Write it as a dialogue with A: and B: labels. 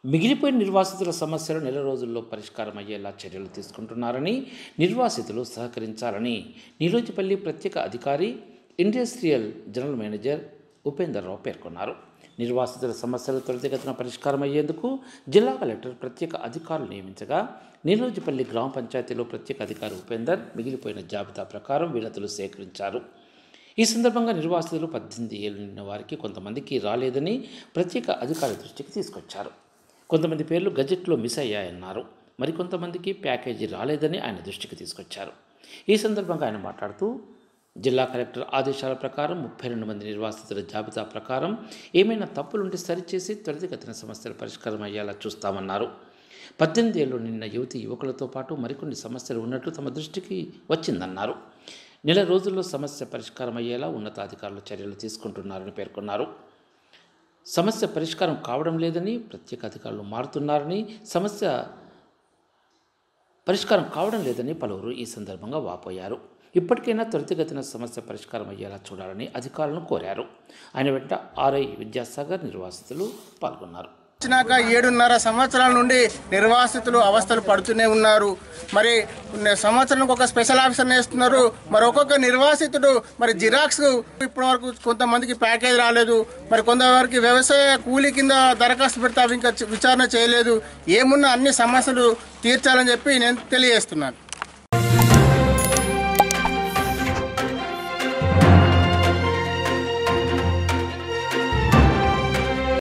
A: మిగిలిపోయిన నిర్వాసితుల సమస్యలు నెల రోజుల్లో పరిష్కారం అయ్యేలా చర్యలు తీసుకుంటున్నారని నిర్వాసితులు సహకరించాలని నీలోజిపల్లి ప్రత్యేక అధికారి industrial general manager Upender Rao పేర్కొన్నారు నిర్వాసితుల సమస్యలు త్వరితగతిన పరిష్కారం అయ్యేందుకు జిల్లా కలెక్టర్ ప్రత్యేక అధికారులు నియమించగా నీలోజిపల్లి గ్రామ పంచాయతీలో ప్రత్యేక అధికారి ఉపేందర్ మిగిలిపోయిన జాబితా ప్రకారం వినతులు సేకరించారు ఈ సందర్భంగా నిర్వాసితులు పద్దెనిమిది ఏళ్ళు నిండిన వారికి కొంతమందికి రాలేదని ప్రత్యేక అధికారి దృష్టికి తీసుకొచ్చారు కొంతమంది పేర్లు గజెట్లో మిస్ అయ్యాయన్నారు మరికొంతమందికి ప్యాకేజీ రాలేదని ఆయన దృష్టికి తీసుకొచ్చారు ఈ సందర్భంగా ఆయన మాట్లాడుతూ జిల్లా కలెక్టర్ ఆదేశాల ప్రకారం ముప్పై రెండు మంది నిర్వాసితుల జాబితా ప్రకారం ఏమైనా తప్పులుంటే సరిచేసి త్వరితగతిన సమస్యల పరిష్కారం అయ్యేలా చూస్తామన్నారు పద్దెనిమిది ఏళ్ళు నిన్న యువతి యువకులతో పాటు మరికొన్ని సమస్యలు ఉన్నట్లు తమ దృష్టికి వచ్చిందన్నారు నెల రోజుల్లో సమస్య పరిష్కారం అయ్యేలా ఉన్నతాధికారులు చర్యలు తీసుకుంటున్నారని పేర్కొన్నారు సమస్య పరిష్కారం కావడం లేదని ప్రత్యేక అధికారులు మారుతున్నారని సమస్య పరిష్కారం కావడం లేదని పలువురు ఈ సందర్భంగా వాపోయారు ఇప్పటికైనా త్వరితగతిన సమస్య పరిష్కారం అయ్యేలా చూడాలని అధికారులను కోరారు ఆయన వెంట ఆర్ఐ విద్యాసాగర్ నిర్వాసితులు పాల్గొన్నారు
B: వచ్చినాక ఏడున్నర సంవత్సరాల నుండి నిర్వాసితులు అవస్థలు పడుతూనే ఉన్నారు మరి సంవత్సరానికి ఒక స్పెషల్ ఆఫీసర్ వేస్తున్నారు మరి ఒక్కొక్క నిర్వాసితుడు మరి జిరాక్స్ ఇప్పటి వరకు కొంతమందికి ప్యాకేజ్ రాలేదు మరి కొంతవరకు వ్యవసాయ కూలీ కింద దరఖాస్తు పెడితే అవి ఇంకా విచారణ చేయలేదు ఏమున్నా అన్ని సమస్యలు తీర్చాలని చెప్పి నేను తెలియజేస్తున్నాను